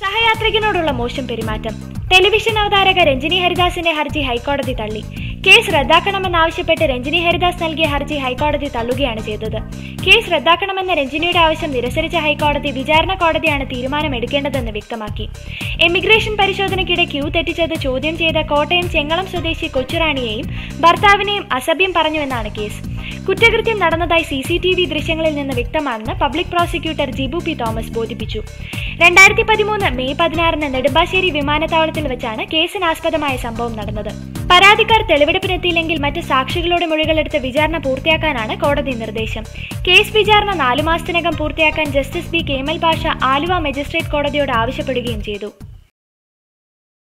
സഹയാത്രികനോടുള്ള മോശം പെരുമാറ്റം ടെലിവിഷൻ അവതാരക രഞ്ജിനി ഹരിദാസിന്റെ ഹർജി ഹൈക്കോടതി തള്ളി കേസ് റദ്ദാക്കണമെന്നാവശ്യപ്പെട്ട് രഞ്ജിനി ഹരിദാസ് നൽകിയ ഹർജി ഹൈക്കോടതി തള്ളുകയാണ് ചെയ്തത് കേസ് റദ്ദാക്കണമെന്ന രഞ്ജിനിയുടെ ആവശ്യം നിരസരിച്ച ഹൈക്കോടതി വിചാരണ കോടതിയാണ് തീരുമാനമെടുക്കേണ്ടതെന്ന് വ്യക്തമാക്കി എമിഗ്രേഷൻ പരിശോധനയ്ക്കിടെ ക്യൂ തെറ്റിച്ചത് ചോദ്യം ചെയ്ത കോട്ടയം ചെങ്ങളം സ്വദേശി കൊച്ചുറാണിയെയും ഭർത്താവിനെയും അസഭ്യം പറഞ്ഞുവെന്നാണ് കേസ് കുറ്റകൃത്യം നടന്നതായി സി സി ടി വി ദൃശ്യങ്ങളിൽ നിന്ന് വ്യക്തമാണെന്ന് public prosecutor Jibu P Thomas ബോധിപ്പിച്ചു രണ്ടായിരത്തി പതിമൂന്ന് മെയ് പതിനാറിന് നെടുമ്പാശ്ശേരി വിമാനത്താവളത്തിൽ വെച്ചാണ് കേസിനാസ്പദമായ സംഭവം നടന്നത് പരാതിക്കാർ തെളിവെടുപ്പിനെത്തിയില്ലെങ്കിൽ മറ്റ് സാക്ഷികളുടെ മൊഴികളെടുത്ത് വിചാരണ പൂർത്തിയാക്കാനാണ് കോടതി നിർദ്ദേശം കേസ് വിചാരണ നാലു മാസത്തിനകം പൂർത്തിയാക്കാൻ Justice B Kemal Pasha Aluva magistrate കോടതിയോട് ആവശ്യപ്പെടുകയും ചെയ്തു